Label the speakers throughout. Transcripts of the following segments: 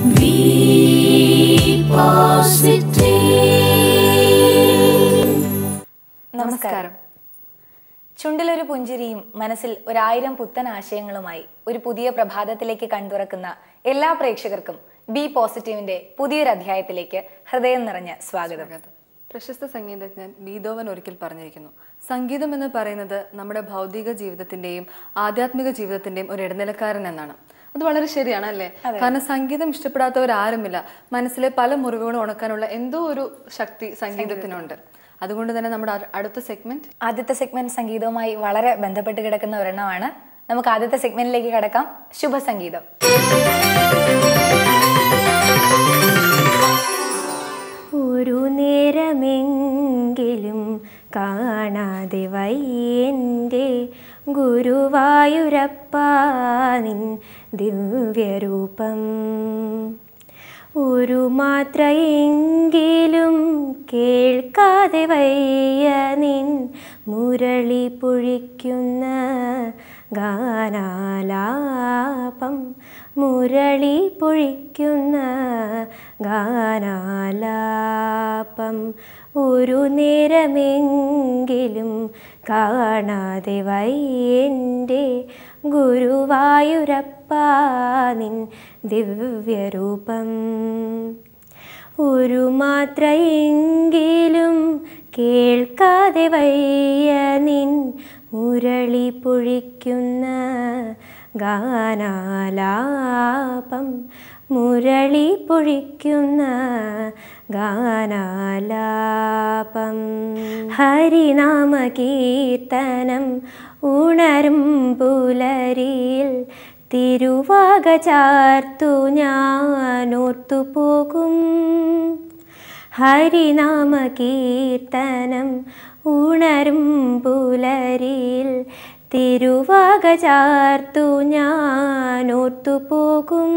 Speaker 1: നമസ്കാരം ചുണ്ടിലൊരു പുഞ്ചിരിയും മനസ്സിൽ ഒരായിരം പുത്തൻ ആശയങ്ങളുമായി ഒരു പുതിയ പ്രഭാതത്തിലേക്ക് കൺതുറക്കുന്ന എല്ലാ പ്രേക്ഷകർക്കും ബി പോസിറ്റീവിന്റെ പുതിയൊരു അധ്യായത്തിലേക്ക് ഹൃദയം നിറഞ്ഞ സ്വാഗതം
Speaker 2: പ്രശസ്ത സംഗീതജ്ഞൻ ബീതോവൻ ഒരിക്കൽ പറഞ്ഞിരിക്കുന്നു സംഗീതം എന്ന് പറയുന്നത് നമ്മുടെ ഭൗതിക ജീവിതത്തിന്റെയും ആധ്യാത്മിക ജീവിതത്തിന്റെയും ഒരു ഇടനിലക്കാരൻ എന്നാണ് അത് വളരെ ശരിയാണ് അല്ലേ കാരണം സംഗീതം ഇഷ്ടപ്പെടാത്തവരാരുമില്ല മനസ്സിലെ പല മുറിവുകളും ഉണക്കാനുള്ള എന്തോ ഒരു ശക്തി സംഗീതത്തിനുണ്ട് അതുകൊണ്ട് തന്നെ നമ്മുടെ അ- അടുത്ത സെഗ്മെന്റ്
Speaker 1: ആദ്യത്തെ സെഗ്മെന്റ് സംഗീതവുമായി വളരെ ബന്ധപ്പെട്ട് കിടക്കുന്ന ഒരെണ്ണമാണ് നമുക്ക് ആദ്യത്തെ സെഗ്മെന്റിലേക്ക് കടക്കാം ശുഭസംഗീതം
Speaker 3: ഒരു നേരമെങ്കിലും കാണാതെ വയ്യൻ്റെ ഗുരുവായൂരപ്പ നിൻ ദിവ്യരൂപം ഒരു മാത്രയെങ്കിലും കേൾക്കാതെ വയ്യ നിൻ മുരളി പൊഴിക്കുന്ന ഗാനാലാപം മുരളി പൊഴിക്കുന്ന ഗാനാലാപം ഒരു നേരമെങ്കിലും കാണാതെ വയ്യൻ്റെ ഗുരുവായൂരപ്പ നിൻ ദിവ്യരൂപം ഒരു മാത്രയെങ്കിലും കേൾക്കാതെ വയ്യ നിൻ മുരളി പൊഴിക്കുന്ന ഗാനാലാപം മുരളി പൊഴിക്കുന്ന ഗാനാലാപം ഹരിനാമ കീർത്തനം ഉണരും പുലരിയിൽ തിരുവാക ചാർത്തു ഞാനോർത്തു പോകും ഹരിനാമ കീർത്തനം ഉണരും പുലരിയിൽ തിരുവാക ചാർത്തു ഞാനോർത്തു പോകും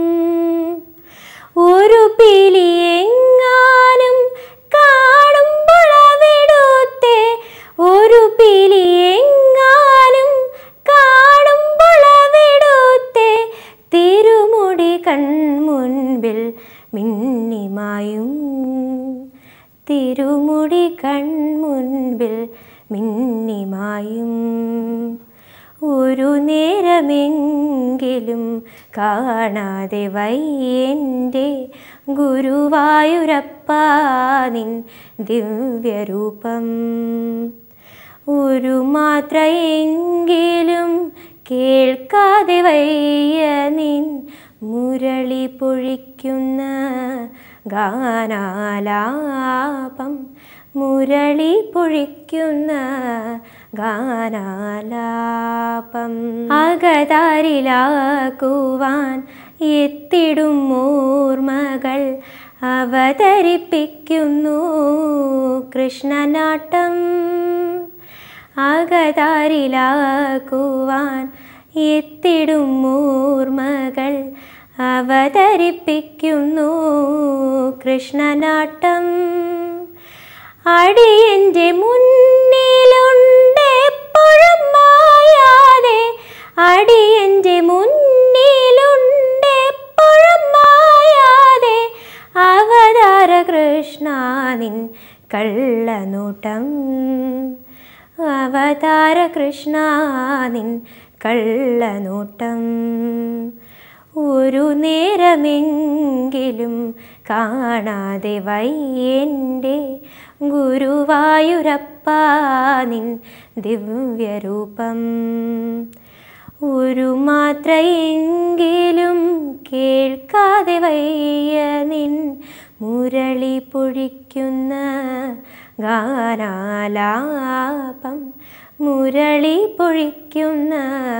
Speaker 3: ഒരു പിലിയെങ്ങാനും കാണുമ്പോൾ അവിടുത്തെ ഒരു പിലിയെങ്ങാനും കാണുമ്പോൾ അവിടുത്തെ തിരുമുടി കൺമുൻപിൽ മിന്നിമായും തിരുമുടി കൺമുൻപിൽ മിന്നിമായും ഒരു നേരമെങ്കിലും കാണാതെ വയ്യൻ്റെ ഗുരുവായൂരപ്പ നിൻ ദിവ്യരൂപം ഒരു മാത്രയെങ്കിലും കേൾക്കാതെ വയ്യ നിൻ മുരളി പൊഴിക്കുന്ന ഗാനാലാപം മുരളി പൊഴിക്കുന്ന ഗാനാലാപം അകതാരിലാക്കുവാൻ എത്തിടും ഓർമ്മകൾ അവതരിപ്പിക്കുന്നു കൃഷ്ണനാട്ടം അകതാരിലാക്കുവാൻ എത്തിടും ഓർമ്മകൾ അവതരിപ്പിക്കുന്നു കൃഷ്ണനാട്ടം അടിയൻ്റെ മുന്നിലുണ്ട് എപ്പോഴും മായാതെ അടിയൻ്റെ മുന്നിലുണ്ട് എപ്പോഴും മായാതെ അവതാര കൃഷ്ണ നിൻ കള്ളനോട്ടം അവതാര കൃഷ്ണ നിൻ കള്ളനോട്ടം ഒരു നേരമെങ്കിലും കാണാതെ വയ്യൻ്റെ ഗുരുവായൂരപ്പ നിൻ ദിവ്യരൂപം ഒരു മാത്രയെങ്കിലും കേൾക്കാതെ വയ്യ നിൻ മുരളി പൊഴിക്കുന്ന ഗാനാലാപം മുരളി പൊഴിക്കുന്ന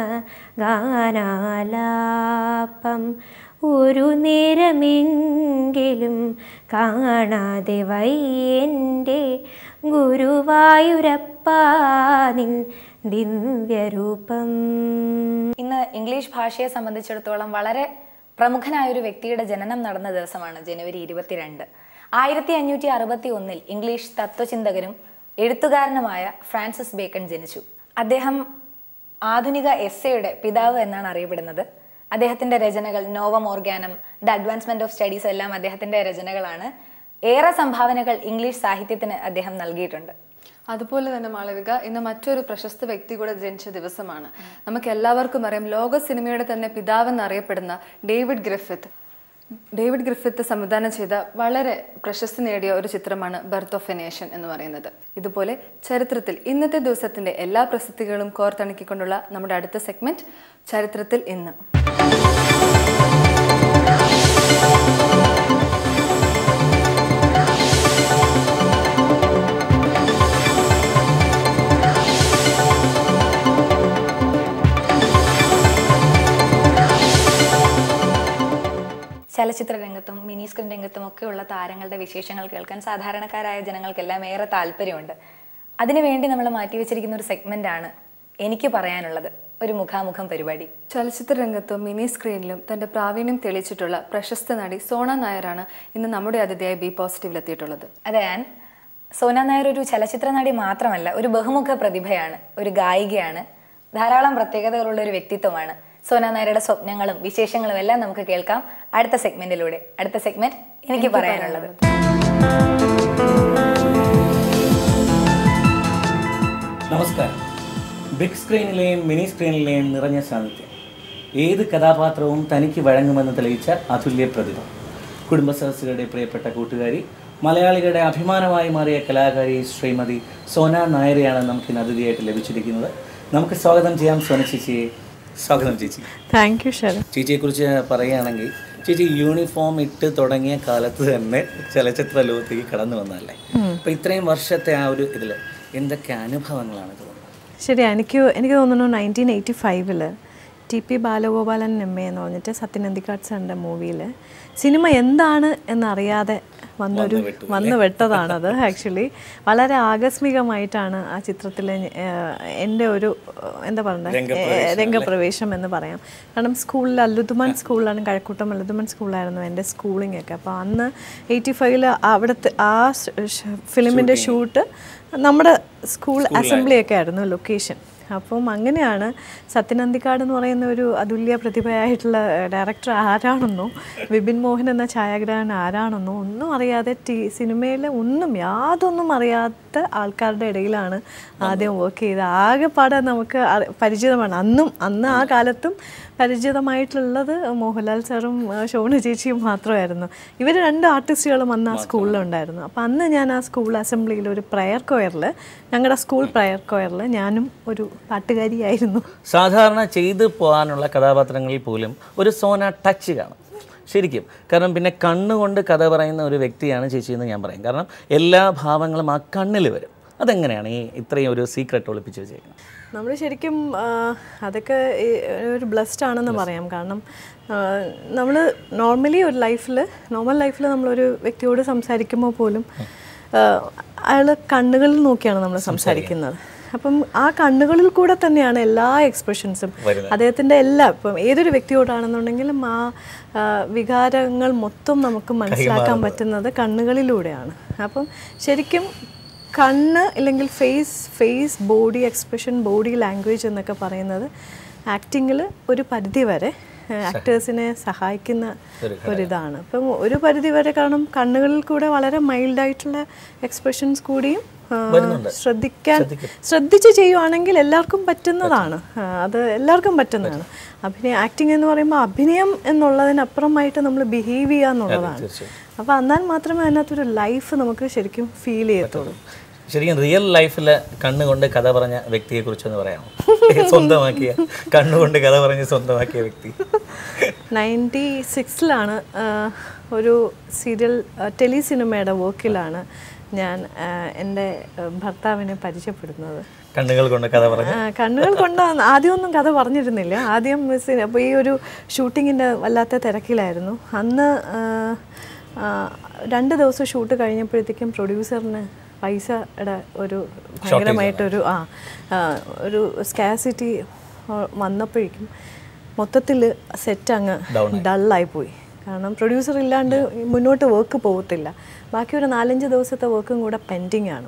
Speaker 3: ഗാനാലാപം ഒരു നേരമെങ്കിലും കാണാതെ വയ്യൻ്റെ ഗുരുവായൂരപ്പ നിൻ ദിവ്യരൂപം
Speaker 1: ഇന്ന് ഇംഗ്ലീഷ് ഭാഷയെ സംബന്ധിച്ചിടത്തോളം വളരെ പ്രമുഖനായ ഒരു വ്യക്തിയുടെ ജനനം നടന്ന ദിവസമാണ് ജനുവരി ഇരുപത്തിരണ്ട് ആയിരത്തി അഞ്ഞൂറ്റി അറുപത്തി ഒന്നിൽ ഇംഗ്ലീഷ് തത്വചിന്തകനും എഴുത്തുകാരനുമായ ഫ്രാൻസിസ് ബേക്കൺ ജനിച്ചു അദ്ദേഹം ആധുനിക എസ്സയുടെ പിതാവ് എന്നാണ് അറിയപ്പെടുന്നത് അദ്ദേഹത്തിന്റെ രചനകൾ Novum Organum the advancement of studies എല്ലാം അദ്ദേഹത്തിന്റെ രചനകളാണ് ഏറെ സംഭാവനകൾ ഇംഗ്ലീഷ് സാഹിത്യത്തിന് അദ്ദേഹം നൽകിയിട്ടുണ്ട്
Speaker 2: അതുപോലെ തന്നെ മാളവിക ഇന്ന് മറ്റൊരു പ്രശസ്ത വ്യക്തി കൂടെ ജനിച്ച ദിവസമാണ് നമുക്ക് എല്ലാവർക്കും അറിയാം ലോക സിനിമയുടെ തന്നെ പിതാവെന്നറിയപ്പെടുന്ന ഡേവിഡ് ഗ്രിഫിത്ത് ഡേവിഡ് ഗ്രിഫിത്ത് സംവിധാനം ചെയ്ത വളരെ പ്രശസ്തി നേടിയ ഒരു ചിത്രമാണ് ബർത്ത് ഓഫ് എ നേഷൻ എന്ന് പറയുന്നത് ഇതുപോലെ ചരിത്രത്തിൽ ഇന്നത്തെ ദിവസത്തിന്റെ എല്ലാ പ്രസിദ്ധികളും കോർത്തിണക്കിക്കൊണ്ടുള്ള നമ്മുടെ അടുത്ത സെഗ്മെന്റ് ചരിത്രത്തിൽ ഇന്ന്
Speaker 1: ചലച്ചിത്ര രംഗത്തും മിനി സ്ക്രീൻ രംഗത്തും ഒക്കെയുള്ള താരങ്ങളുടെ വിശേഷങ്ങൾ കേൾക്കാൻ സാധാരണക്കാരായ ജനങ്ങൾക്കെല്ലാം ഏറെ താല്പര്യമുണ്ട് അതിനുവേണ്ടി നമ്മൾ മാറ്റിവെച്ചിരിക്കുന്ന ഒരു സെഗ്മെന്റ് ആണ് എനിക്ക് പറയാനുള്ളത് ഒരു മുഖാമുഖം പരിപാടി
Speaker 2: ചലച്ചിത്ര രംഗത്തും മിനി സ്ക്രീനിലും തന്റെ പ്രാവീണ്യം തെളിയിച്ചിട്ടുള്ള പ്രശസ്ത നടി സോണ നായരാണ് ഇന്ന് നമ്മുടെ അതിഥിയായി ബി പോസിറ്റീവിൽ എത്തിയിട്ടുള്ളത്
Speaker 1: അതെ ഞാൻ സോന നായർ ഒരു ചലച്ചിത്ര നടി മാത്രമല്ല ഒരു ബഹുമുഖ പ്രതിഭയാണ് ഒരു ഗായികയാണ് ധാരാളം പ്രത്യേകതകളുള്ള ഒരു വ്യക്തിത്വമാണ് സോന നായരുടെ സ്വപ്നങ്ങളും വിശേഷങ്ങളും എല്ലാം നമുക്ക് കേൾക്കാം അടുത്ത സെഗ്മെന്റിലൂടെ അടുത്ത സെഗ്മെന്റ് എനിക്ക് പറയാനുള്ളത്
Speaker 4: നമസ്കാരം ബിഗ് സ്ക്രീനിലെയും മിനി സ്ക്രീനിലെയും നിറഞ്ഞ സാന്നിധ്യം ഏത് കഥാപാത്രവും തനിക്ക് വഴങ്ങുമെന്ന് തെളിയിച്ച അതുല്യ പ്രതിഭ കുടുംബസദസ്സുകളുടെ പ്രിയപ്പെട്ട കൂട്ടുകാരി മലയാളികളുടെ അഭിമാനമായി മാറിയ കലാകാരി ശ്രീമതി സോന നായരെയാണ് നമുക്ക് ഇന്ന് അതിഥിയായിട്ട് ലഭിച്ചിരിക്കുന്നത് നമുക്ക് സ്വാഗതം ചെയ്യാം സോന ചേച്ചിയെ സ്വാഗതം ചേച്ചി
Speaker 5: താങ്ക് യു ശരത്
Speaker 4: ചേച്ചിയെക്കുറിച്ച് പറയുകയാണെങ്കിൽ ചേച്ചി യൂണിഫോം ഇട്ട് തുടങ്ങിയ കാലത്ത് തന്നെ ചലച്ചിത്ര ലോകത്തേക്ക് കടന്നു വന്നതല്ലേ അപ്പൊ ഇത്രയും വർഷത്തെ ആ ഒരു ഇതിൽ എന്തൊക്കെ അനുഭവങ്ങളാണ് തോന്നുന്നത്
Speaker 5: ശരി എനിക്ക് എനിക്ക് തോന്നുന്നു നയൻറ്റീൻ എയ്റ്റി ഫൈവില് T P Balagopalan M A എന്ന് പറഞ്ഞിട്ട് സത്യനന്ദിക്കാട് സാറിൻ്റെ മൂവിയിൽ സിനിമ എന്താണ് എന്നറിയാതെ വന്നൊരു വന്നു വെട്ടതാണത് ആക്ച്വലി വളരെ ആകസ്മികമായിട്ടാണ് ആ ചിത്രത്തിൽ എൻ്റെ ഒരു ഏഹ്, എന്താ പറയുക രംഗപ്രവേശം എന്ന് പറയാം കാരണം സ്കൂളിൽ അല്ലുതുമാൻ സ്കൂളിലാണ് കഴക്കൂട്ടം അല്ലുതുമാൻ സ്കൂളിലായിരുന്നു എൻ്റെ സ്കൂളിംഗ് ഒക്കെ അപ്പോൾ അന്ന് എയ്റ്റി ഫൈവില് അവിടുത്തെ ആ ഫിലിമിൻ്റെ ഷൂട്ട് നമ്മുടെ സ്കൂൾ അസംബ്ലി ഒക്കെ ആയിരുന്നു ലൊക്കേഷൻ അപ്പം അങ്ങനെയാണ് സത്യനന്ദിക്കാട് എന്ന് പറയുന്ന ഒരു അതുല്യ പ്രതിഭയായിട്ടുള്ള ഡയറക്ടർ ആരാണെന്നോ വിപിൻ മോഹൻ എന്ന ഛായാഗ്രാഹകൻ ആരാണെന്നോ ഒന്നും അറിയാതെ ടി സിനിമയിൽ ഒന്നും യാതൊന്നും അറിയാത്ത ആൾക്കാരുടെ ഇടയിലാണ് ആദ്യം വർക്ക് ചെയ്തത് ആകെപ്പാടെ നമുക്ക് അറി- പരിചിതമാണ് അന്നും അന്ന് ആ കാലത്തും പരിചിതമായിട്ടുള്ളത് മോഹൻലാൽ സാറും ആ, ശോഭന ചേച്ചിയും മാത്രമായിരുന്നു ഇവർ രണ്ട് ആർട്ടിസ്റ്റുകളും അന്ന് ആ സ്കൂളിലുണ്ടായിരുന്നു അപ്പോൾ അന്ന് ഞാൻ ആ സ്കൂൾ അസംബ്ലിയിൽ ഒരു പ്രയർ കൊയറിൽ ഞങ്ങളുടെ സ്കൂൾ പ്രയർ കൊയറിൽ ഞാനും ഒരു പാട്ടുകാരിയായിരുന്നു
Speaker 4: സാധാരണ ചെയ്തു പോകാനുള്ള കഥാപാത്രങ്ങളിൽ പോലും ഒരു സോന ടച്ച് കാണും ശരിക്കും കാരണം പിന്നെ കണ്ണുകൊണ്ട് കഥ പറയുന്ന ഒരു വ്യക്തിയാണ് ചേച്ചി എന്ന് ഞാൻ പറയും കാരണം എല്ലാ ഭാവങ്ങളും ആ കണ്ണിൽ വരും അതെങ്ങനെയാണ് ഈ ഇത്രയും ഒരു സീക്രട്ട് ഒളിപ്പിച്ച് വെച്ചേക്കുന്നത്
Speaker 5: നമ്മൾ ശരിക്കും ആ, അതൊക്കെ ഈ ഒരു ബ്ലെസ്ഡ് ആണെന്ന് പറയാം കാരണം നമ്മൾ നോർമലി ഒരു ലൈഫിൽ നോർമൽ ലൈഫിൽ നമ്മളൊരു വ്യക്തിയോട് സംസാരിക്കുമ്പോൾ പോലും അയാൾ കണ്ണുകളിൽ നോക്കിയാണ് നമ്മൾ സംസാരിക്കുന്നത് അപ്പം ആ കണ്ണുകളിൽ കൂടെ തന്നെയാണ് എല്ലാ എക്സ്പ്രഷൻസും അദ്ദേഹത്തിൻ്റെ എല്ലാ ഇപ്പം ഏതൊരു വ്യക്തിയോടാണെന്നുണ്ടെങ്കിലും ആ ആ, വികാരങ്ങൾ മൊത്തം നമുക്ക് മനസ്സിലാക്കാൻ പറ്റുന്നത് കണ്ണുകളിലൂടെയാണ് അപ്പം ശരിക്കും കണ്ണ് ഇല്ലെങ്കിൽ face face body expression body language എന്നൊക്കെ പറയുന്നത് ആക്ടിങ്ങിൽ ഒരു പരിധി വരെ ആക്ടേഴ്സിനെ സഹായിക്കുന്ന ഒരിതാണ് അപ്പം ഒരു പരിധി വരെ കാരണം കണ്ണുകളിൽ കൂടെ വളരെ മൈൽഡായിട്ടുള്ള എക്സ്പ്രഷൻസ് കൂടിയും ആ, ശ്രദ്ധിക്കാൻ ശ്രദ്ധിച്ച് ചെയ്യുവാണെങ്കിൽ എല്ലാവർക്കും പറ്റുന്നതാണ് ആ, അത് എല്ലാവർക്കും പറ്റുന്നതാണ് അഭിനയം ആക്ടിങ് എന്ന് പറയുമ്പോൾ അഭിനയം എന്നുള്ളതിനപ്പുറമായിട്ട് നമ്മൾ ബിഹേവ് ചെയ്യുക എന്നുള്ളതാണ് അപ്പോൾ എന്നാൽ മാത്രമേ അതിനകത്തൊരു ലൈഫ് നമുക്ക് ശരിക്കും ഫീൽ ചെയ്യത്തുള്ളൂ
Speaker 4: ശരിക്കും റിയൽ ലൈഫിൽ കണ്ണുകൊണ്ട് കഥ പറഞ്ഞ വ്യക്തിയെ കുറിച്ചൊന്ന് പറയാമോ സ്വന്തമാക്കിയ കണ്ണുകൊണ്ട് കഥ പറഞ്ഞ് സ്വന്തമാക്കിയ വ്യക്തി
Speaker 5: നയൻറ്റി സിക്സിലാണ് ഒരു സീരിയൽ ടെലി സിനിമയുടെ വർക്കിലാണ് ഞാൻ ആ, എൻ്റെ ആ, ഭർത്താവിനെ പരിചയപ്പെടുന്നത്
Speaker 4: കണ്ണുകൾ കൊണ്ട് കഥ പറഞ്ഞ്
Speaker 5: ആ, കണ്ണുകൾ കൊണ്ട് ആദ്യമൊന്നും കഥ പറഞ്ഞിരുന്നില്ല ആദ്യം മിസ് അപ്പോൾ ഈ ഒരു ഷൂട്ടിങ്ങിൻ്റെ വല്ലാത്ത തിരക്കിലായിരുന്നു അന്ന് ആ, ആ, രണ്ട് ദിവസം ഷൂട്ട് കഴിഞ്ഞപ്പോഴത്തേക്കും പ്രൊഡ്യൂസറിന് പൈസയുടെ ഒരു ഭയങ്കരമായിട്ടൊരു ആ ആ, ഒരു സ്കാസിറ്റി വന്നപ്പോഴേക്കും മൊത്തത്തിൽ സെറ്റ് അങ്ങ് ഡള്ളായി പോയി കാരണം പ്രൊഡ്യൂസർ ഇല്ലാണ്ട് മുന്നോട്ട് വർക്ക് പോകത്തില്ല ബാക്കി ഒരു നാലഞ്ച് ദിവസത്തെ വർക്കും കൂടെ പെൻഡിങ് ആണ്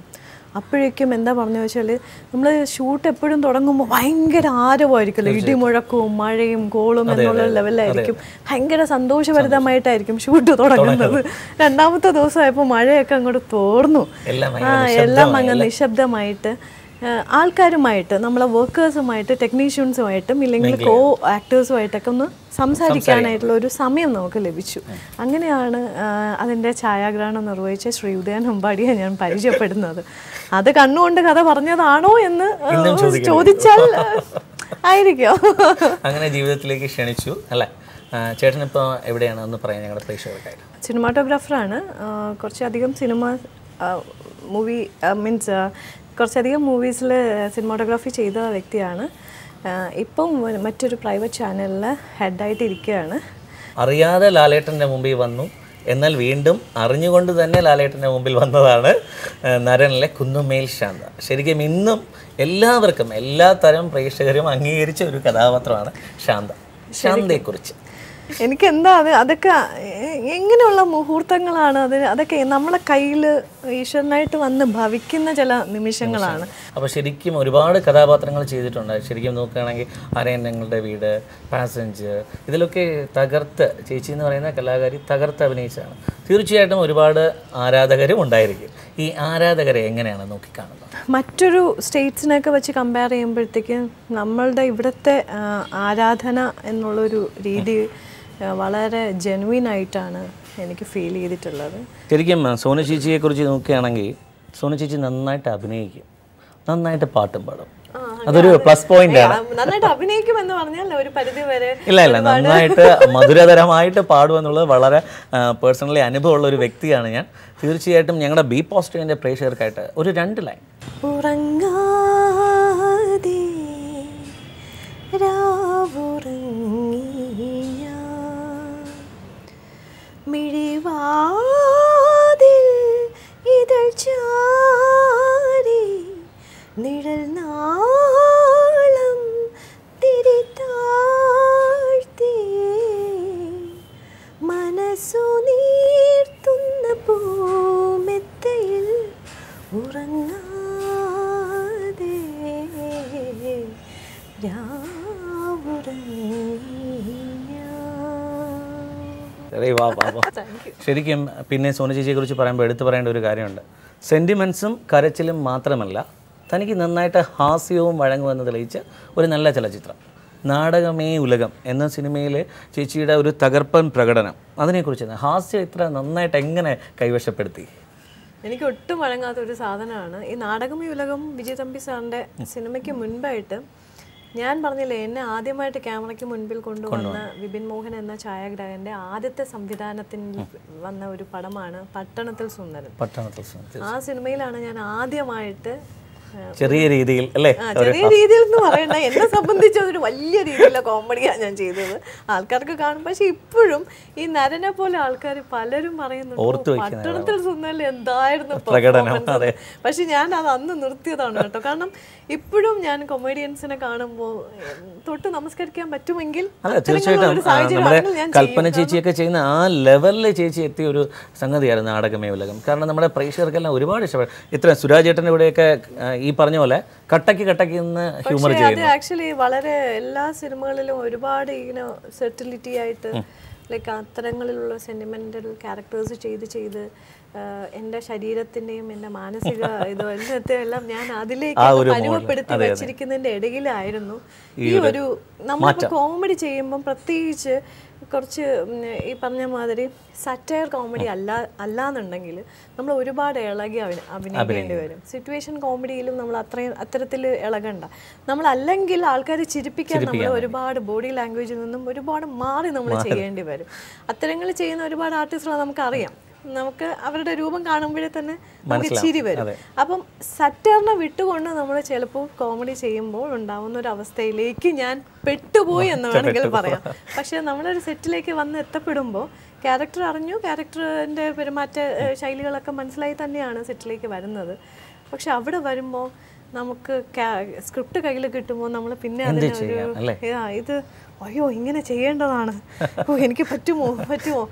Speaker 5: അപ്പോഴേക്കും എന്താ പറഞ്ഞു വെച്ചാൽ നമ്മൾ ഷൂട്ട് എപ്പോഴും തുടങ്ങുമ്പോൾ ഭയങ്കര ആരവമായിരിക്കുമല്ലോ ഇടിമുഴക്കവും മഴയും കോളും എന്നുള്ള ലെവലിലായിരിക്കും ഭയങ്കര സന്തോഷഭരിതമായിട്ടായിരിക്കും ഷൂട്ട് തുടങ്ങുന്നത് രണ്ടാമത്തെ ദിവസമായപ്പോൾ മഴയൊക്കെ അങ്ങോട്ട് തോർന്നു
Speaker 4: എല്ലാം
Speaker 5: ആ എല്ലാം അങ്ങ് നിശബ്ദമായിട്ട് ആ, ആൾക്കാരുമായിട്ട് നമ്മളെ വർക്കേഴ്സുമായിട്ട് ടെക്നീഷ്യൻസുമായിട്ടും ഇല്ലെങ്കിൽ കോ ആക്ടേഴ്സുമായിട്ടൊക്കെ ഒന്ന് സംസാരിക്കാനായിട്ടുള്ള ഒരു സമയം നമുക്ക് ലഭിച്ചു അങ്ങനെയാണ് ആ, അതിൻ്റെ ഛായാഗ്രഹണം നിർവഹിച്ച ശ്രീ ഉദയൻ അമ്പാടിയെ ഞാൻ പരിചയപ്പെടുന്നത് അത് കണ്ണുകൊണ്ട് കഥ പറഞ്ഞതാണോ എന്ന് ആ, ചോദിച്ചാൽ ആ, ആയിരിക്കും
Speaker 4: അങ്ങനെ ജീവിതത്തിലേക്ക് ക്ഷണിച്ചു അല്ലേ ചേട്ടൻ ഇപ്പോൾ എവിടെയാണ് ഒന്ന് പറയാം ഞങ്ങളുടെ പ്രേക്ഷകർക്കായിട്ട്
Speaker 5: സിനിമാറ്റോഗ്രാഫറാണ് കുറച്ചധികം സിനിമ മൂവി മീൻസ് കുറച്ചധികം മൂവീസിൽ സിനിമാറ്റോഗ്രാഫി ചെയ്ത വ്യക്തിയാണ് ആ, ഇപ്പം മറ്റൊരു പ്രൈവറ്റ് ചാനലിൽ ഹെഡായിട്ട് ഇരിക്കുകയാണ്
Speaker 4: അറിയാതെ ലാലേട്ടൻ്റെ മുമ്പിൽ വന്നു എന്നാൽ വീണ്ടും അറിഞ്ഞുകൊണ്ട് തന്നെ ലാലേട്ടൻ്റെ മുമ്പിൽ വന്നതാണ് ആ, നരനിലെ കുന്നുമേൽ ശാന്ത ശരിക്കും ഇന്നും എല്ലാവർക്കും എല്ലാ തരം പ്രേക്ഷകരും അംഗീകരിച്ച ഒരു കഥാപാത്രമാണ് ശാന്ത ശാന്തയെക്കുറിച്ച്
Speaker 5: എനിക്ക് എന്താ അത് അതൊക്കെ എ- എങ്ങനെയുള്ള മുഹൂർത്തങ്ങളാണ് അത് അതൊക്കെ നമ്മളെ കയ്യിൽ ഈശ്വരനായിട്ട് വന്ന് ഭവിക്കുന്ന ചില നിമിഷങ്ങളാണ്
Speaker 4: അപ്പോൾ ശരിക്കും ഒരുപാട് കഥാപാത്രങ്ങൾ ചെയ്തിട്ടുണ്ട് ശരിക്കും നോക്കുകയാണെങ്കിൽ ആരയൻ ഞങ്ങളുടെ വീട് പാസഞ്ചർ ഇതിലൊക്കെ തകർത്ത് ചേച്ചി എന്ന് പറയുന്ന കലാകാരി തകർത്ത് അഭിനയിച്ചതാണ് തീർച്ചയായിട്ടും ഒരുപാട് ആരാധകരും ഉണ്ടായിരിക്കും ഈ ആരാധകരെ എങ്ങനെയാണ് നോക്കിക്കാണുന്നത്
Speaker 5: മറ്റൊരു സ്റ്റേറ്റ്സിനൊക്കെ വെച്ച് കമ്പയർ ചെയ്യുമ്പോഴത്തേക്കും നമ്മളുടെ ഇവിടുത്തെ ആ, ആരാധന എന്നുള്ളൊരു രീതി ആ, വളരെ ജെനുവിൻ ആയിട്ടാണ് എനിക്ക് ഫീൽ ചെയ്തിട്ടുള്ളത്
Speaker 4: ശരിക്കും സോനു ചേച്ചിയെ കുറിച്ച് നോക്കുകയാണെങ്കിൽ സോനു ചേച്ചി നന്നായിട്ട് അഭിനയിക്കും നന്നായിട്ട് പാട്ടും പാടും അതൊരു പ്ലസ് പോയിന്റ് ആണ്
Speaker 5: നന്നായിട്ട് അഭിനയിക്കുമെന്ന് പറഞ്ഞാൽ ഒരു പരിധി വരെ
Speaker 4: ഇല്ല ഇല്ല നന്നായിട്ട് മധുരതരമായിട്ട് പാടുമെന്നുള്ളത് വളരെ പേഴ്സണലി അനുഭവമുള്ള ഒരു വ്യക്തിയാണ് ഞാൻ തീർച്ചയായിട്ടും ഞങ്ങളുടെ ബി പോസിറ്റീവിൻ്റെ പ്രേക്ഷകർക്കായിട്ട് ഒരു രണ്ട് ലൈൻ
Speaker 5: ഉറങ്ങാതെ രാവുറങ്ങി ഞാൻ. മിഴിവാതിൽ ഇതൾ ചാരി നിഴൽ നാളം തിരിതാഴ്ത്തി മനസ്സു നീർത്തുന്ന പൂമെത്തയിൽ ഉറങ്ങാതെ രാവുറങ്ങി ഞാൻ.
Speaker 4: അരേ വാ വാ വാ. ശരിക്കും പിന്നെ സോനു ചേച്ചിയെ കുറിച്ച് പറയുമ്പോൾ എടുത്തു പറയേണ്ട ഒരു കാര്യമുണ്ട് സെൻറ്റിമെൻസും കരച്ചിലും മാത്രമല്ല തനിക്ക് നന്നായിട്ട് ഹാസ്യവും വഴങ്ങുമെന്ന് തെളിയിച്ച ഒരു നല്ല ചലച്ചിത്രം നാടകമേ ഉലകം എന്ന സിനിമയിലെ ചേച്ചിയുടെ ഒരു തകർപ്പൻ പ്രകടനം അതിനെക്കുറിച്ച് ഹാസ്യം ഇത്ര നന്നായിട്ട് എങ്ങനെ കൈവശപ്പെടുത്തി
Speaker 5: എനിക്ക് ഒട്ടും വഴങ്ങാത്ത ഒരു സാധനമാണ് ഈ നാടകം ഈ ഉലകം വിജയ് തമ്പി സാറിന്റെ സിനിമയ്ക്ക് മുൻപായിട്ട് ഞാൻ പറഞ്ഞില്ലേ എന്നെ ആദ്യമായിട്ട് ക്യാമറയ്ക്ക് മുൻപിൽ കൊണ്ടുവന്ന വിപിൻ മോഹൻ എന്ന ഛായാഗ്രാഹകന്റെ ആദ്യത്തെ സംവിധാനത്തിൽ വന്ന ഒരു പടമാണ് പട്ടണത്തിൽ സുന്ദരൻ
Speaker 4: പട്ടണത്തിൽ സുന്ദരി.
Speaker 5: ആ സിനിമയിലാണ് ഞാൻ ആദ്യമായിട്ട് ആ,
Speaker 4: ചെറിയ രീതിയിൽ അല്ലേ
Speaker 5: ആ, ചെറിയ രീതിയിൽ എന്ന് പറയണ്ട എന്നെ സംബന്ധിച്ച് അതൊരു വലിയ രീതിയിലുള്ള കോമഡിയാണ് ഞാൻ ചെയ്തത് ആൾക്കാർക്ക് കാണും പക്ഷെ ഇപ്പോഴും ഈ നരനെ പോലെ ആൾക്കാർ പലരും പറയുന്നുണ്ട് "ഓ, പട്ടണത്തിൽ സുന്ദരിൽ എന്തായിരുന്നു
Speaker 4: പ്രകടനം,
Speaker 5: performance
Speaker 4: അതെ.
Speaker 5: എന്ന്." പക്ഷെ ഞാൻ അത് അന്ന് നിർത്തിയതാണ് കേട്ടോ കാരണം ഇപ്പോഴും ഞാൻ കൊമേഡിയൻസിനെ കാണുമ്പോൾ തൊട്ട് നമസ്കരിക്കാൻ പറ്റുമെങ്കിൽ
Speaker 4: അതെ
Speaker 5: അത്തരത്തിലുള്ള
Speaker 4: തീർച്ചയായിട്ടും
Speaker 5: ഒരു
Speaker 4: ആ,
Speaker 5: സാഹചര്യം
Speaker 4: നമ്മുടെ
Speaker 5: ആണെങ്കിൽ ഞാൻ
Speaker 4: കൽപ്പന
Speaker 5: ചെയ്യും.
Speaker 4: ചേച്ചിയൊക്കെ ചെയ്യുന്ന ആ ലെവലിൽ ചേച്ചി എത്തിയ ഒരു സംഗതിയായിരുന്നു നാടകമേ ഉലകം കാരണം നമ്മുടെ പ്രേക്ഷകർക്കെല്ലാം ഒരുപാട് ഇഷ്ടപ്പെടും ഇത്ര സുരാജ് ഏട്ടൻ്റെ ഇവിടെയൊക്കെ ആ, ഈ പറഞ്ഞ പോലെ കട്ടക്ക് കട്ടക്ക് എന്ന് ഹ്യൂമർ
Speaker 5: പക്ഷേ അത്
Speaker 4: ചെയ്യുന്നു
Speaker 5: ആക്ച്വലി വളരെ എല്ലാ സിനിമകളിലും ഒരുപാട് ഇങ്ങനെ സെർട്ടിലിറ്റി ആയിട്ട് ലൈക്ക് അത്തരങ്ങളിലുള്ള സെന്റിമെന്റൽ ക്യാരക്ടേഴ്സ് ചെയ്ത് ചെയ്ത് ആഹ് എൻ്റെ ശരീരത്തിന്റെയും എൻ്റെ മാനസിക ഇത് എല്ലാത്തെ എല്ലാം ഞാൻ അതിലേക്ക് പരുവപ്പെടുത്തി വെച്ചിരിക്കുന്നതിന്റെ ഇടയിലായിരുന്നു ഈ ഒരു നമ്മളിപ്പോൾ കോമഡി ചെയ്യുമ്പം പ്രത്യേകിച്ച് കുറച്ച് ഉം, ഈ പറഞ്ഞ മാതിരി സറ്റയർ കോമഡി അല്ല അല്ലാന്നുണ്ടെങ്കിൽ നമ്മൾ ഒരുപാട് ഇളകി അഭിന- അഭിനയിക്കേണ്ടി വരും സിറ്റുവേഷൻ കോമഡിയിലും നമ്മൾ അത്രയും അത്തരത്തിൽ ഇളകണ്ട നമ്മൾ അല്ലെങ്കിൽ ആൾക്കാരെ ചിരിപ്പിക്കാൻ നമ്മൾ ഒരുപാട് ബോഡി ലാംഗ്വേജിൽ നിന്നും ഒരുപാട് മാറി നമ്മൾ ചെയ്യേണ്ടി വരും അത്തരങ്ങൾ ചെയ്യുന്ന ഒരുപാട് ആർട്ടിസ്റ്റുകളെ നമുക്കറിയാം നമുക്ക് അവരുടെ രൂപം കാണുമ്പോഴേ തന്നെ നമുക്ക് ചിരി വരും അപ്പം സറ്ററിനെ വിട്ടുകൊണ്ട് നമ്മൾ ചിലപ്പോൾ കോമഡി ചെയ്യുമ്പോൾ ഉണ്ടാവുന്ന ഒരു അവസ്ഥയിലേക്ക് ഞാൻ പെട്ടുപോയി എന്ന് വേണമെങ്കിൽ പറയാം പക്ഷെ നമ്മളൊരു സെറ്റിലേക്ക് വന്ന് എത്തപ്പെടുമ്പോൾ ക്യാരക്ടർ അറിഞ്ഞു ക്യാരക്ടറിൻ്റെ പെരുമാറ്റ ഏഹ്, ശൈലികളൊക്കെ മനസ്സിലായി തന്നെയാണ് സെറ്റിലേക്ക് വരുന്നത് പക്ഷെ അവിടെ വരുമ്പോൾ നമുക്ക് സ്ക്രിപ്റ്റ് കയ്യിൽ കിട്ടുമ്പോൾ നമ്മൾ പിന്നെ അതിനെ ഒരു ആ, ഇത് അയ്യോ ഇങ്ങനെ ചെയ്യേണ്ടതാണ് ഓ എനിക്ക് പറ്റുമോ പറ്റുമോ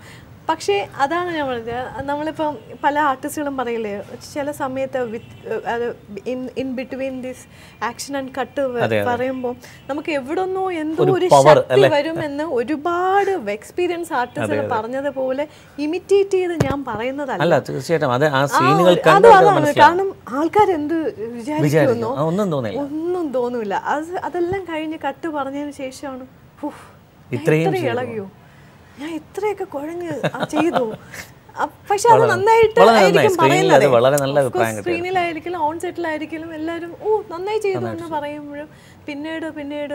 Speaker 5: പക്ഷേ അതാണ് ഞാൻ പറഞ്ഞത് നമ്മളിപ്പം പല ആർട്ടിസ്റ്റുകളും പറയില്ലേ ചില സമയത്ത് വിത്ത് അത് in in between this action and cut പറയുമ്പോൾ നമുക്ക് എവിടുന്നോ എന്തോ ഒരു ശക്തി വരുമെന്ന് ഒരുപാട് എക്സ്പീരിയൻസ് ആർട്ടിസ്റ്റുകൾ പറഞ്ഞതുപോലെ ഇമിറ്റേറ്റ് ചെയ്ത് ഞാൻ പറയുന്നതല്ല
Speaker 4: അല്ല തീർച്ചയായിട്ടും അത് ആ
Speaker 5: ആ
Speaker 4: സീനുകൾ
Speaker 5: ഒരു-
Speaker 4: കണ്ട്
Speaker 5: അതും അതാണ് കാരണം ആൾക്കാരെന്ത് വിചാരിക്കുമെന്നോ
Speaker 4: വിചാരിക്കും ആ, ഒന്നും തോന്നില്ല
Speaker 5: ഒന്നും തോന്നൂല അത് അതെല്ലാം കഴിഞ്ഞ് കട്ട് പറഞ്ഞതിന് ശേഷമാണ് "ഹൂ, ഞാൻ
Speaker 4: ഇത്രയും
Speaker 5: ഇത്ര ഇളകിയോ ഞാൻ ഇത്രയൊക്കെ കുഴഞ്ഞ് ആ ചെയ്തു അ- പക്ഷെ അത് നന്നായിട്ട്
Speaker 4: വളരെ നന്നായി.
Speaker 5: ആയിരിക്കും
Speaker 4: സ്ക്രീനിൽ അത് വളരെ നല്ല അഭിപ്രായം കിട്ടിയത്.
Speaker 5: സ്ക്രീനിലായിരിക്കും ഓൺ സെറ്റിലായിരിക്കും എല്ലാവരും ഓ നന്നായി ചെയ്തു എന്ന് പറയുമ്പോഴും പിന്നീട് പിന്നീട്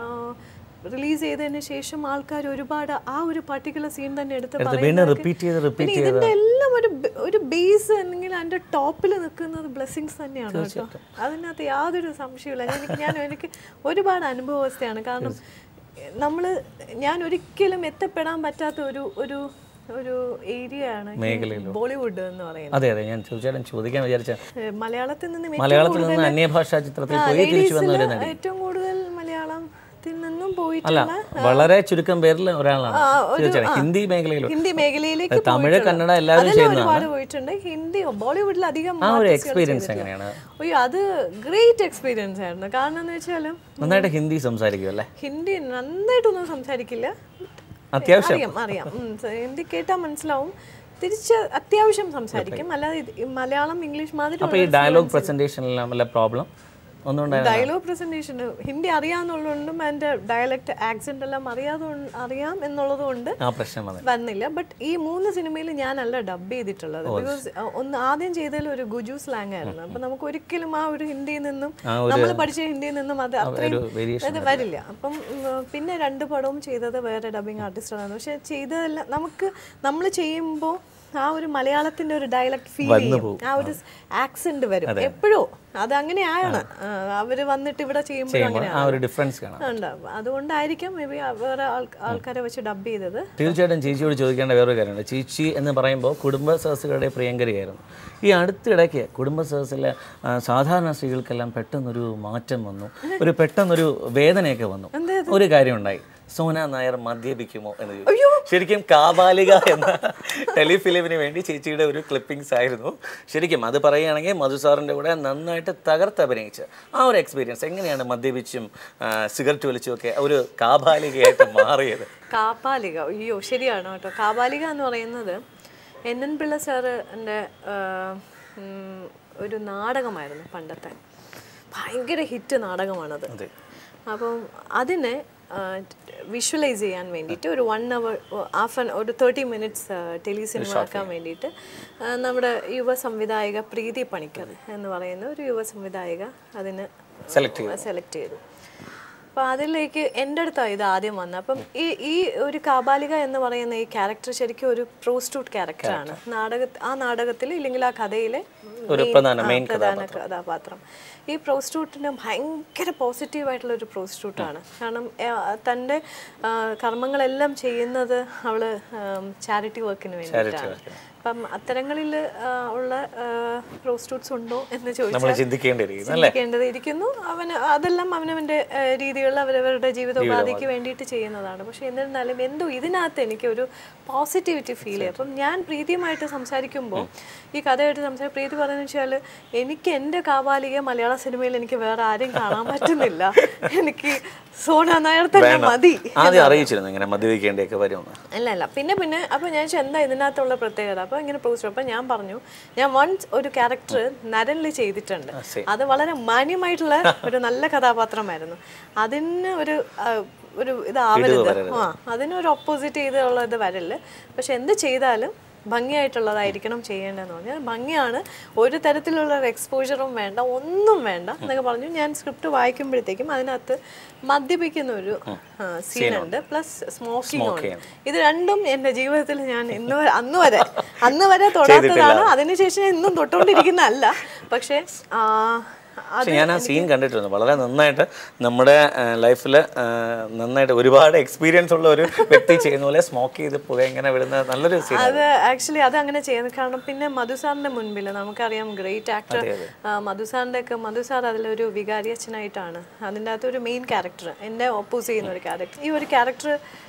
Speaker 5: റിലീസ് ചെയ്തതിന് ശേഷം ആൾക്കാർ ഒരുപാട് ആ ഒരു പർട്ടിക്കുലർ സീൻ തന്നെ എടുത്ത്
Speaker 4: എടുത്ത് വീണ്ടും
Speaker 5: പറയുന്നതൊക്കെ-
Speaker 4: റിപ്പീറ്റ് ചെയ്ത്
Speaker 5: പിന്നെ
Speaker 4: റിപ്പീറ്റ് ചെയ്ത്
Speaker 5: ഇതിന്റെ എല്ലാം ഒരു ബ- ഒരു ബേസ് അല്ലെങ്കിൽ അതിന്റെ ടോപ്പിൽ നിൽക്കുന്നത് ബ്ലെസ്സിങ്സ് തന്നെയാണ് കേട്ടോ അതിനകത്ത് യാതൊരു സംശയമില്ല ഞാൻ- എനിക്ക് ഞാൻ എനിക്ക് ഒരുപാട് അനുഭവസ്ഥയാണ് കാരണം നമ്മൾ ഞാൻ ഒരിക്കലും എത്തപ്പെടാൻ പറ്റാത്ത ഒരു ഒരു ഒരു ഏരിയ ആണ് ഈ ബോളിവുഡ് എന്ന് പറയുന്നത്
Speaker 4: അതെ അതെ ഞാൻ തീർച്ചയായിട്ടും ചോദിക്കാൻ വിചാരിച്ച
Speaker 5: ഏഹ് മലയാളത്തിൽ നിന്ന് ഏറ്റവും
Speaker 4: മലയാളത്തിൽ
Speaker 5: കൂടുതൽ-
Speaker 4: നിന്ന് അന്യഭാഷാ ചിത്രത്തിൽ
Speaker 5: ആ,
Speaker 4: പോയി തിരിച്ചു വന്ന ഒരു
Speaker 5: ladies-ല്
Speaker 4: നടി
Speaker 5: ഏറ്റവും കൂടുതൽ മലയാളത്തിൽ നിന്നും
Speaker 4: അല്ല
Speaker 5: പോയിട്ടുള്ള
Speaker 4: വളരെ ചുരുക്കം പേരിൽ ഒരാളാണ്
Speaker 5: ആ, ഒരു-
Speaker 4: തീർച്ചയായും
Speaker 5: ആ.
Speaker 4: ഹിന്ദി മേഖലയിലും
Speaker 5: ഹിന്ദി മേഖലയിലേക്ക്
Speaker 4: തമിഴ്,
Speaker 5: പോയിട്ടുള്ള-
Speaker 4: കന്നഡ എല്ലാവരും
Speaker 5: അതെല്ലാം
Speaker 4: ചെയ്യുന്നതാണ്.
Speaker 5: ഒരുപാട് പോയിട്ടുണ്ട് ഹിന്ദി ബോളിവുഡിൽ അധികം
Speaker 4: ആ ഒരു
Speaker 5: artist-കൾ
Speaker 4: എക്സ്പീരിയൻസ്
Speaker 5: ചെയ്തിട്ടില്ല.
Speaker 4: എങ്ങനെയാണ്
Speaker 5: അയ്യോ അത് ഗ്രേറ്റ് എക്സ്പീരിയൻസ് ആയിരുന്നു കാരണം എന്ന് വെച്ചാലും
Speaker 4: നന്നായിട്ട് ഹിന്ദി സംസാരിക്കും അല്ലേ
Speaker 5: ഹിന്ദി നന്നായിട്ടൊന്നും സംസാരിക്കില്ല
Speaker 4: അത്യാവശ്യം
Speaker 5: അറിയാം അറിയാം ഉം, സ- ഹിന്ദി കേട്ടാൽ മനസ്സിലാവും തിരിച്ച് അത്യാവശ്യം സംസാരിക്കും അല്ലാതെ ഇത് ഈ മലയാളം ഇംഗ്ലീഷ് മാതിരി
Speaker 4: അപ്പോൾ ഈ ഡയലോഗ് പ്രസന്റേഷനിലെല്ലാം വല്ല പ്രോബ്ലം ഒന്നും ഉണ്ടായിരുന്നില്ല
Speaker 5: ഡയലോഗ് പ്രസന്റേഷൻ ഹിന്ദി അറിയാന്നുള്ളതുകൊണ്ടും അതിന്റെ ഡയലക്ട് ആക്സെന്റ് എല്ലാം അറിയാതെ അറിയാം എന്നുള്ളത് കൊണ്ട്
Speaker 4: ആ പ്രശ്നം വന്നില്ല
Speaker 5: വന്നില്ല ബട്ട് ഈ മൂന്ന് സിനിമയിൽ ഞാനല്ല ഡബ് ചെയ്തിട്ടുള്ളത് ബിക്കോസ് ഒന്ന് ആദ്യം ചെയ്തതിൽ ഒരു ഗുജു സ്ലാങ് ആയിരുന്നു അപ്പൊ നമുക്ക് ഒരിക്കലും ആ ഒരു ഹിന്ദിയിൽ നിന്നും നമ്മൾ പഠിച്ച ഹിന്ദിയിൽ നിന്നും അത് അത്രയും
Speaker 4: variation
Speaker 5: അത് വരില്ല അപ്പം ഉം, പിന്നെ രണ്ട് പടവും ചെയ്തത് വേറെ ഡബിങ് ആർട്ടിസ്റ്റാണ് പക്ഷെ ചെയ്തതെല്ലാം നമുക്ക് നമ്മൾ ചെയ്യുമ്പോൾ ആ ഒരു മലയാളത്തിന്റെ ഒരു ഡയലക്ട് ഫീൽ ചെയ്യും ആ ഒരു ആക്സെന്റ് വരും എപ്പോഴോ അത് അങ്ങനെയാണ് ആ, അവര് വന്നിട്ട് ഇവിടെ ചെയ്യുമ്പോൾ
Speaker 4: ചെയ്യുമ്പോൾ ആ
Speaker 5: അങ്ങനെയാണ്
Speaker 4: ഒരു ഡിഫറൻസ് കാണാം
Speaker 5: ഉണ്ടാവും അതുകൊണ്ടായിരിക്കാം മേ ബി വേറെ ആൾ- ആൾക്കാരെ വെച്ച് ഡബ് ചെയ്തത്
Speaker 4: തീർച്ചയായിട്ടും ചേച്ചിയോട് ചോദിക്കേണ്ട വേറൊരു കാര്യമുണ്ട് ചേച്ചി എന്ന് പറയുമ്പോൾ കുടുംബ സദസ്സുകളുടെ പ്രിയങ്കരിയായിരുന്നു ഈ അടുത്തിടയ്ക്ക് കുടുംബ സദസ്സിലെ ആ, സാധാരണ സ്ത്രീകൾക്കെല്ലാം പെട്ടെന്നൊരു മാറ്റം വന്നു ഒരു പെട്ടെന്നൊരു വേദനയൊക്കെ വന്നു ഒരു കാര്യം ഉണ്ടായി സോന നായർ മദ്യപിക്കുമോ എന്ന് ചോദിച്ചു ശരിക്കും കാബാലിക എന്ന ടെലിഫിലിമിന് വേണ്ടി ചേച്ചിയുടെ ഒരു ക്ലിപ്പിംഗ്സ് ആയിരുന്നു ശരിക്കും അത് പറയുകയാണെങ്കിൽ മധു സാറിൻ്റെ കൂടെ നന്നായിട്ട് തകർത്ത് അഭിനയിച്ച് ആ ഒരു എക്സ്പീരിയൻസ് എങ്ങനെയാണ് മദ്യപിച്ചും ആ, സിഗരറ്റ് വലിച്ചും ഒക്കെ ഒരു കാബാലികയായിട്ട് മാറിയത്
Speaker 5: കാപാലിക അയ്യോ ശരിയാണ് കേട്ടോ കാപാലിക എന്ന് പറയുന്നത് എൻ എൻ പിള്ള സാറിൻ്റെ ഒരു നാടകമായിരുന്നു പണ്ടത്തെ ഭയങ്കര ഹിറ്റ് നാടകമാണത് അപ്പം അതിനെ വിഷ്വലൈസ് ചെയ്യാൻ വേണ്ടിയിട്ട് ഒരു വൺ അവർ ഹാഫ് ആൻ ഒരു തേർട്ടി മിനിറ്റ്സ് ടെലിസിനിമ ആക്കാൻ വേണ്ടിയിട്ട് ആ, നമ്മുടെ യുവ സംവിധായക പ്രീതി പണിക്കർ എന്ന് പറയുന്ന ഒരു യുവ സംവിധായക അതിന്
Speaker 4: സെലക്ട്
Speaker 5: സെലക്ട് ചെയ്തു അപ്പോൾ അതിലേക്ക് എൻ്റെ അടുത്താണ് ഇത് ആദ്യം വന്നത് അപ്പം ഈ ഈ ഒരു കാബാലിക എന്ന് പറയുന്ന ഈ ക്യാരക്ടർ ശരിക്കും ഒരു പ്രോസ്റ്റ്യൂട്ട് ക്യാരക്ടറാണ് നാടക ആ നാടകത്തിൽ ഇല്ലെങ്കിൽ ആ കഥയിലെ
Speaker 4: ഒരു
Speaker 5: main-
Speaker 4: പ്രധാന-
Speaker 5: ആ,
Speaker 4: main
Speaker 5: പ്രധാന കഥാപാത്രം ഈ പ്രോസ്റ്റ്യൂട്ടിന് ഭയങ്കര പോസിറ്റീവായിട്ടുള്ള ഒരു പ്രോസ്റ്റ്യൂട്ടാണ് കാരണം ആ, തൻ്റെ ആ, കർമ്മങ്ങളെല്ലാം ചെയ്യുന്നത് അവള് ചാരിറ്റി വർക്കിന് വേണ്ടിയിട്ടാണ് അപ്പം അത്തരങ്ങളിൽ ഉള്ള പ്രോസ്റ്റ്യൂട്ട്സ് ഉണ്ടോ എന്ന് ചോദിച്ചാൽ
Speaker 4: നമ്മൾ ചിന്തിക്കേണ്ടിയിരിക്കുന്നു അല്ലേ
Speaker 5: ചിന്തിക്കേണ്ടത് ഇരിക്കുന്നു അവന് അതെല്ലാം അവനവൻ്റെ ഏഹ്, രീതികളിൽ അവരവരുടെ ജീവിതോപാധിക്ക് വേണ്ടിയിട്ട് ചെയ്യുന്നതാണ് പക്ഷെ എന്നിരുന്നാലും എന്തോ ഇതിനകത്ത് എനിക്ക് ഒരു പോസിറ്റിവിറ്റി ഫീൽ ചെയ്യും അപ്പം ഞാൻ പ്രീതിയുമായിട്ട് സംസാരിക്കുമ്പോൾ ഈ കഥയായിട്ട് സംസാരിക്കും പ്രീതി പറയുന്നത് വെച്ചാൽ എനിക്ക് എൻ്റെ കാവാലിക മലയാള സിനിമയിൽ എനിക്ക് വേറെ ആരെയും കാണാൻ പറ്റുന്നില്ല എനിക്ക് സോന നായർ തന്നെ മതി
Speaker 4: ആദ്യം അറിയിച്ചിരുന്നു ഇങ്ങനെ മദ്യപിക്കേണ്ടിയൊക്കെ വരുമെന്ന്
Speaker 5: അല്ല അല്ല പിന്നെ പിന്നെ അപ്പോൾ ഞാൻ ചോദിച്ചു, എന്താ ഇതിനകത്തുള്ള പ്രത്യേകത അപ്പോൾ ഇങ്ങനെ പോസ്റ്റ് അപ്പോൾ ഞാൻ പറഞ്ഞു ഞാൻ വൺസ് ഒരു ക്യാരക്ടർ നരനിൽ ചെയ്തിട്ടുണ്ട് അത് വളരെ മാന്യമായിട്ടുള്ള ഒരു നല്ല കഥാപാത്രമായിരുന്നു അതിന് ഒരു ആ, ഒരു ഇതാവരുത് ആ അതിനൊരു ഓപ്പോസിറ്റ് ചെയ്തുള്ള ഇത് വരല് പക്ഷെ എന്ത് ചെയ്താലും ഭംഗിയായിട്ടുള്ളതായിരിക്കണം ചെയ്യേണ്ടതെന്ന് പറഞ്ഞു അത് ഭംഗിയാണ് ഒരു തരത്തിലുള്ള എക്സ്പോജറും വേണ്ട ഒന്നും വേണ്ട എന്നൊക്കെ പറഞ്ഞു ഞാൻ സ്ക്രിപ്റ്റ് വായിക്കുമ്പോഴത്തേക്കും അതിനകത്ത് മദ്യപിക്കുന്ന ഒരു സീനുണ്ട് പ്ലസ് സ്മോക്കിംഗ് ഉണ്ട് ഇത് രണ്ടും എൻ്റെ ജീവിതത്തിൽ ഞാൻ ഇന്ന് വരെ അന്ന് വരെ അന്ന് വരെ തൊടാത്തതാണ് അതിനുശേഷം ഞാൻ ഇന്നും തൊട്ടുകൊണ്ടിരിക്കുന്നതല്ല പക്ഷേ ആ, അത്
Speaker 4: പക്ഷെ ഞാൻ ആ സീൻ കണ്ടിട്ടുണ്ട് വളരെ നന്നായിട്ട് നമ്മുടെ ലൈഫിൽ നന്നായിട്ട് ഒരുപാട് എക്സ്പീരിയൻസ് ഉള്ള ഒരു വ്യക്തി ചെയ്യുന്ന പോലെ സ്മോക്ക് ചെയ്ത് പുക ഇങ്ങനെ വിടുന്ന നല്ലൊരു സീൻ
Speaker 5: അത് ആക്ച്വലി അത് അങ്ങനെ ചെയ്യുന്നത് കാരണം പിന്നെ മധുസാറിന്റെ മുൻപിൽ നമുക്കറിയാം ഗ്രേറ്റ് ആക്ടർ മധുസാറിന്റെ ഒക്കെ മധുസാർ അതിലൊരു വികാരി അച്ഛനായിട്ടാണ് അതിൻ്റെ അകത്ത് ഒരു മെയിൻ ക്യാരക്ടർ എന്നെ ഒപ്പോസ് ചെയ്യുന്ന ഒരു ക്യാരക്ടർ ഈ ഒരു ക്യാരക്ടർ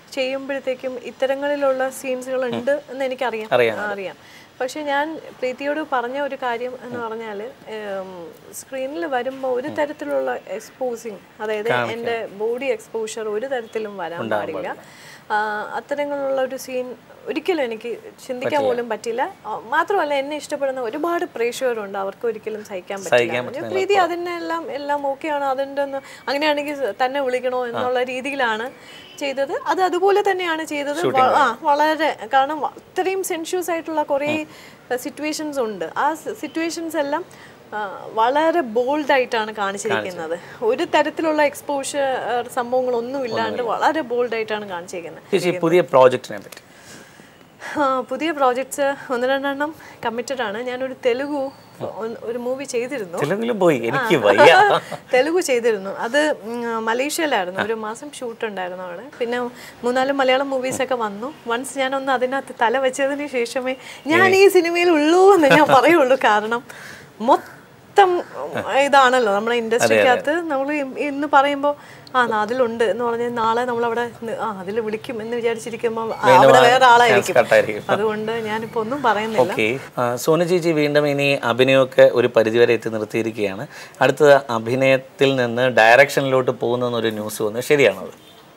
Speaker 6: ചെയ്യുമ്പോഴത്തേക്കും ഇത്തരങ്ങളിലുള്ള സീൻസുകൾ ഉണ്ട് എന്ന് എനിക്കറിയാം അറിയാം പക്ഷെ ഞാൻ പ്രീതിയോട് പറഞ്ഞ ഒരു കാര്യം എന്ന് പറഞ്ഞാൽ സ്ക്രീനിൽ വരുമ്പോൾ ഒരു തരത്തിലുള്ള എക്സ്പോസിങ് അതായത് എൻ്റെ ബോഡി എക്സ്പോഷർ ഒരു തരത്തിലും വരാൻ പാടില്ല ആ, അത്തരങ്ങളുള്ള ഒരു സീൻ ഒരിക്കലും എനിക്ക് ചിന്തിക്കാൻ പോലും പറ്റില്ല ആ, മാത്രമല്ല എന്നെ ഇഷ്ടപ്പെടുന്ന ഒരുപാട് പ്രേക്ഷകരുണ്ട് അവർക്ക് ഒരിക്കലും സഹിക്കാൻ പറ്റില്ല ഞാൻ പ്രീതി അതിനെല്ലാം എല്ലാം ഓക്കെയാണ് അതിൻ്റെ ഒന്ന് അങ്ങനെയാണെങ്കിൽ തന്നെ വിളിക്കണോ എന്നുള്ള രീതിയിലാണ് ചെയ്തത് അത് അതുപോലെ തന്നെയാണ് ചെയ്തത് വ- ആ വളരെ കാരണം വ- അത്രയും സെൻഷ്യൂസ് ആയിട്ടുള്ള കുറേ സിറ്റുവേഷൻസ് ഉണ്ട് ആ സിറ്റുവേഷൻസ് എല്ലാം ആ, വളരെ ബോൾഡ് ആയിട്ടാണ് കാണിച്ചിരിക്കുന്നത് ഒരു തരത്തിലുള്ള എക്സ്പോഷർ സംഭവങ്ങളൊന്നും ഇല്ലാണ്ട് വളരെ ബോൾഡ് ആയിട്ടാണ് കാണിച്ചിരിക്കുന്നത്
Speaker 4: ചേച്ചി പുതിയ പ്രോജക്റ്റിനെ പറ്റി
Speaker 6: ആ, പുതിയ പ്രോജക്ട്സ് ഒന്ന് രണ്ടെണ്ണം കമ്മിറ്റഡ് ആണ് ഞാനൊരു തെലുഗു ഒ- ഒരു മൂവി ചെയ്തിരുന്നു
Speaker 4: തെലുങ്കിലും പോയി എനിക്ക് വയ്യ
Speaker 6: തെലുഗു ചെയ്തിരുന്നു അത് ഉം, മലേഷ്യയിലായിരുന്നു ഒരു മാസം ഷൂട്ട് ഉണ്ടായിരുന്നു അവിടെ പിന്നെ മൂന്നാല് മലയാളം മൂവീസ് ഒക്കെ വന്നു വൺസ് ഞാനൊന്ന് അതിനകത്ത് തല വെച്ചതിന് ശേഷമേ ഞാൻ ഈ സിനിമയിൽ ഉള്ളൂ എന്ന് ഞാൻ പറയുള്ളൂ കാരണം മൊത്തം ഇതാണല്ലോ നമ്മുടെ ഇൻഡസ്ട്രിക്കകത്ത് നമ്മൾ ഇന്ന് പറയുമ്പോൾ ആ നാ, അതിലുണ്ട് എന്ന് പറഞ്ഞ് നാളെ നമ്മളവിടെ നി- ആ അതിൽ വിളിക്കും എന്ന് വിചാരിച്ചിരിക്കുമ്പോൾ ആ, അവിടെ വേറെ ആളായിരിക്കും
Speaker 4: കട്ടായിരിക്കും.
Speaker 6: അതുകൊണ്ട് ഞാനിപ്പോ ഒന്നും പറയുന്നില്ല
Speaker 4: ഓക്കെ സോന ചേച്ചി വീണ്ടും ഇനി അഭിനയമൊക്കെ ഒരു പരിധിവരെ എത്തി നിർത്തിയിരിക്കുകയാണ് അടുത്ത അഭിനയത്തിൽ നിന്ന് ഡയറക്ഷനിലോട്ട് പോകുന്നൊരു ന്യൂസ് വന്നു ശരിയാണത്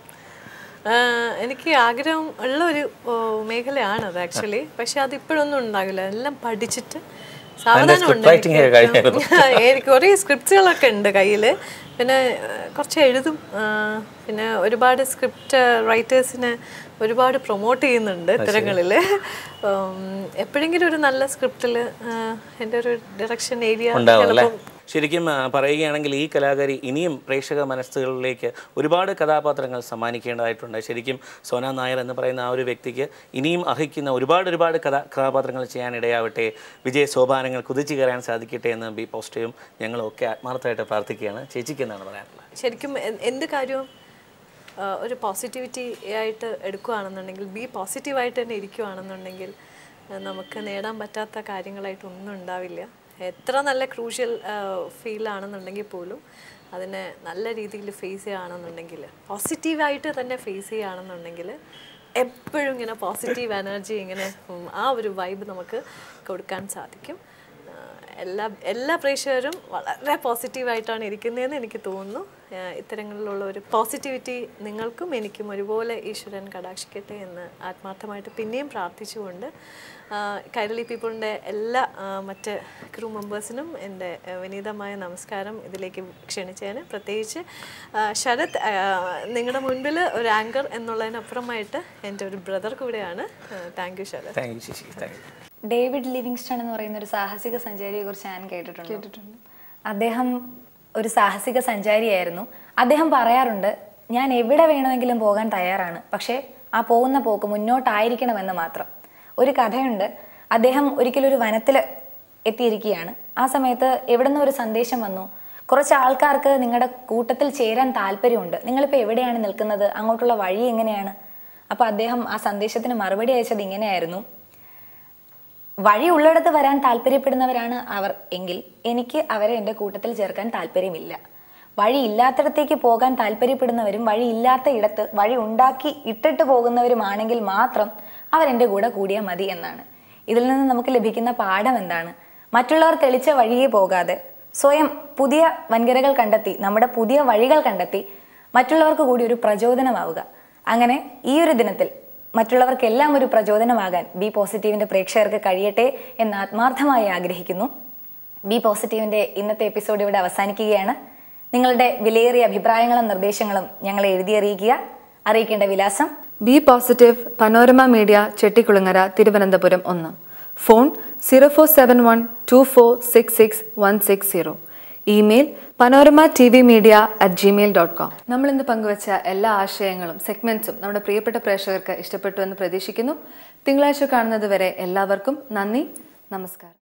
Speaker 6: ആഹ് എനിക്ക് ആഗ്രഹം ഉള്ള ഒരു ഓ, മേഖലയാണ് അത് ആക്ച്വലി പക്ഷെ അത് ഇപ്പോഴൊന്നും ഉണ്ടാകില്ല എല്ലാം പഠിച്ചിട്ട് സാവധാനം
Speaker 4: script
Speaker 6: ഉണ്ട്
Speaker 4: writing ഒക്കെ കഴിഞ്ഞായിരുന്നു.
Speaker 6: എനിക്ക് കുറേ സ്ക്രിപ്റ്റുകളൊക്കെ ഉണ്ട് കയ്യിൽ പിന്നെ ആഹ് കുറച്ച് എഴുതും ആഹ് പിന്നെ ഒരുപാട് സ്ക്രിപ്റ്റ് റൈറ്റേഴ്സിനെ ഒരുപാട് പ്രൊമോട്ട് ചെയ്യുന്നുണ്ട് ഇത്തരങ്ങളിൽ എപ്പോഴെങ്കിലും ഒരു നല്ല സ്ക്രിപ്റ്റിൽ എൻ്റെ ഒരു ഡയറക്ഷൻ ഏരിയ
Speaker 4: ഉണ്ടാവും അല്ലേ ശരിക്കും ആ, പറയുകയാണെങ്കിൽ ഈ കലാകാരി ഇനിയും പ്രേക്ഷക മനസ്സുകളിലേക്ക് ഒരുപാട് കഥാപാത്രങ്ങൾ സമ്മാനിക്കേണ്ടതായിട്ടുണ്ട് ശരിക്കും സോന നായർ എന്ന് പറയുന്ന ആ ഒരു വ്യക്തിക്ക് ഇനിയും അർഹിക്കുന്ന ഒരുപാട് ഒരുപാട് കഥാ കഥാപാത്രങ്ങൾ ചെയ്യാൻ ഇടയാവട്ടെ വിജയ സോപാനങ്ങൾ കുതിച്ചു കയറാൻ സാധിക്കട്ടെ എന്ന് ബി പോസ്റ്റും ഞങ്ങളും ഒക്കെ ആത്മാർത്ഥമായിട്ട് പ്രാർത്ഥിക്കുകയാണ് ചേച്ചിക്ക് എന്നാണ് പറയാനുള്ളത്
Speaker 6: ശരിക്കും എ- എന്ത് കാര്യവും ആ, ഒരു പോസിറ്റിവിറ്റി ആയിട്ട് എടുക്കുകയാണെന്നുണ്ടെങ്കിൽ ബി പോസിറ്റീവായിട്ട് തന്നെ ഇരിക്കുകയാണെന്നുണ്ടെങ്കിൽ ആ, നമുക്ക് നേടാൻ പറ്റാത്ത കാര്യങ്ങളായിട്ട് ഒന്നും ഉണ്ടാവില്ല എത്ര നല്ല ക്രൂഷ്യൽ ഫീലാണെന്നുണ്ടെങ്കിൽ പോലും അതിനെ നല്ല രീതിയിൽ ഫേസ് ചെയ്യുകയാണെന്നുണ്ടെങ്കിൽ പോസിറ്റീവായിട്ട് തന്നെ ഫേസ് ചെയ്യുകയാണെന്നുണ്ടെങ്കിൽ എപ്പോഴും ഇങ്ങനെ പോസിറ്റീവ് എനർജി ഇങ്ങനെ ഉം, ആ ഒരു വൈബ് നമുക്ക് കൊടുക്കാൻ സാധിക്കും ആഹ് എല്ലാ എല്ലാ പ്രേക്ഷകരും വളരെ പോസിറ്റീവായിട്ടാണ് ഇരിക്കുന്നതെന്ന് എനിക്ക് തോന്നുന്നു ആഹ് ഇത്തരങ്ങളിലുള്ള ഒരു പോസിറ്റിവിറ്റി നിങ്ങൾക്കും എനിക്കും ഒരുപോലെ ഈശ്വരൻ കടാക്ഷിക്കട്ടെ എന്ന് ആത്മാർത്ഥമായിട്ട് പിന്നെയും പ്രാർത്ഥിച്ചുകൊണ്ട് ആഹ് കൈരളി പീപ്പിളിൻ്റെ എല്ലാ ആഹ് മറ്റ് ക്രൂ മെമ്പേഴ്സിനും എൻ്റെ ആഹ് വിനീതമായ നമസ്കാരം ഇതിലേക്ക് ക്ഷണിച്ചതിന് പ്രത്യേകിച്ച് ആഹ് ശരത് നിങ്ങളുടെ മുൻപിൽ ഒരു ആങ്കർ എന്നുള്ളതിനപ്പുറമായിട്ട് എൻ്റെ ഒരു ബ്രദർ കൂടെയാണ് thank you Sarath
Speaker 4: thank you ചേച്ചി താങ്ക് യു
Speaker 1: ഡേവിഡ് ലിവിങ്സ്റ്റൺ എന്ന് പറയുന്ന ഒരു സാഹസിക സഞ്ചാരിയെ കുറിച്ച് ഞാൻ കേട്ടിട്ടുണ്ട് അദ്ദേഹം ഒരു സാഹസിക സഞ്ചാരിയായിരുന്നു അദ്ദേഹം പറയാറുണ്ട് ഞാൻ എവിടെ വേണമെങ്കിലും പോകാൻ തയ്യാറാണ് പക്ഷേ ആ പോകുന്ന പോക്ക് മുന്നോട്ടായിരിക്കണമെന്ന് മാത്രം ഒരു കഥയുണ്ട് അദ്ദേഹം ഒരിക്കലും ഒരു വനത്തിൽ എത്തിയിരിക്കുകയാണ് ആ സമയത്ത് എവിടെ നിന്ന് ഒരു സന്ദേശം വന്നു കുറച്ച് ആൾക്കാർക്ക് നിങ്ങളുടെ കൂട്ടത്തിൽ ചേരാൻ താല്പര്യമുണ്ട് നിങ്ങളിപ്പോൾ എവിടെയാണ് നിൽക്കുന്നത് അങ്ങോട്ടുള്ള വഴി എങ്ങനെയാണ് അപ്പോൾ അദ്ദേഹം ആ സന്ദേശത്തിന് മറുപടി അയച്ചത് ഇങ്ങനെയായിരുന്നു വഴി ഉള്ളിടത്ത് വരാൻ താല്പര്യപ്പെടുന്നവരാണ് അവർ എങ്കിൽ എനിക്ക് അവരെ എൻ്റെ കൂട്ടത്തിൽ ചേർക്കാൻ താല്പര്യമില്ല വഴി ഇല്ലാത്തിടത്തേക്ക് പോകാൻ താല്പര്യപ്പെടുന്നവരും വഴി ഇല്ലാത്ത ഇടത്ത് വഴി ഉണ്ടാക്കി ഇട്ടിട്ട് പോകുന്നവരുമാണെങ്കിൽ മാത്രം അവരെൻ്റെ കൂടെ കൂടിയാൽ മതി എന്നാണ് ഇതിൽ നിന്ന് നമുക്ക് ലഭിക്കുന്ന പാഠം എന്താണ് മറ്റുള്ളവർ തെളിച്ച വഴിയെ പോകാതെ സ്വയം പുതിയ വൻകരകൾ കണ്ടെത്തി നമ്മുടെ പുതിയ വഴികൾ കണ്ടെത്തി മറ്റുള്ളവർക്ക് കൂടി ഒരു പ്രചോദനമാവുക അങ്ങനെ ഈ ഒരു ദിനത്തിൽ മറ്റുള്ളവർക്കെല്ലാം ഒരു പ്രചോദനമാകാൻ ബി പോസിറ്റീവിന്റെ പ്രേക്ഷകർക്ക് കഴിയട്ടെ എന്ന് ആത്മാർത്ഥമായി ആഗ്രഹിക്കുന്നു ബി പോസിറ്റീവിന്റെ ഇന്നത്തെ എപ്പിസോഡ് ഇവിടെ അവസാനിക്കുകയാണ് നിങ്ങളുടെ വിലയേറിയ അഭിപ്രായങ്ങളും നിർദ്ദേശങ്ങളും ഞങ്ങളെ എഴുതി അറിയിക്കുക അറിയിക്കേണ്ട വിലാസം
Speaker 2: B positive panorama media Chettikulangara Thiruvananthapuram ഒന്ന് phone zero four seven one two four six six one six zero email panorama T V media at Gmail dot com നമ്മൾ ഇന്ന് പങ്കുവച്ച എല്ലാ ആശയങ്ങളും സെഗ്മെന്റ്സും നമ്മുടെ പ്രിയപ്പെട്ട പ്രേക്ഷകർക്ക് ഇഷ്ടപ്പെട്ടു എന്ന് പ്രതീക്ഷിക്കുന്നു തിങ്കളാഴ്ച കാണുന്നത് വരെ എല്ലാവർക്കും നന്ദി നമസ്കാരം